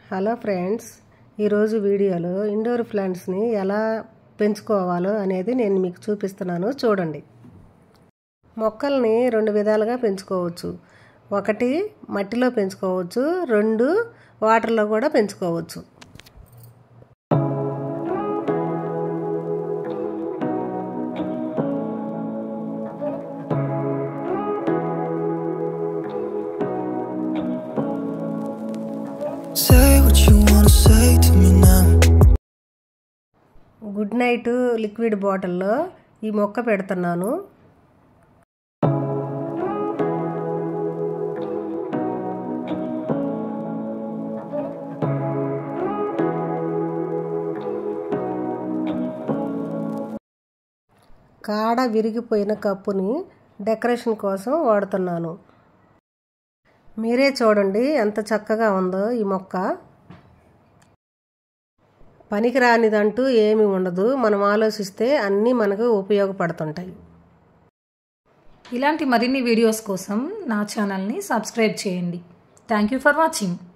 Hello friends ఈరోజు వీడియోలో indoor ప్లాంట్స్ని ఎలా పెంచుకోవాలో అనేది నేను మీకు చూపిస్తున్నాను చూడండి మొక్కల్ని రెండు విధాలుగా పెంచుకోవచ్చు ఒకటి మట్టిలో పెంచుకోవచ్చు రెండు వాటర్లో కూడా పెంచుకోవచ్చు Say what you wanna say to me now. Good night liquid బాటిల్లో ఈ మొక్క పెడుతున్నాను కాడ విరిగిపోయిన కప్పుని డెకరేషన్ కోసం వాడుతున్నాను మీరే చూడండి ఎంత చక్కగా ఉందో ఈ మొక్క పనికిరానిదంటూ ఏమి ఉండదు మనం ఆలోచిస్తే అన్నీ మనకు ఉపయోగపడుతుంటాయి ఇలాంటి మరిన్ని వీడియోస్ కోసం నా ఛానల్ని సబ్స్క్రైబ్ చేయండి థ్యాంక్ యూ ఫర్ వాచింగ్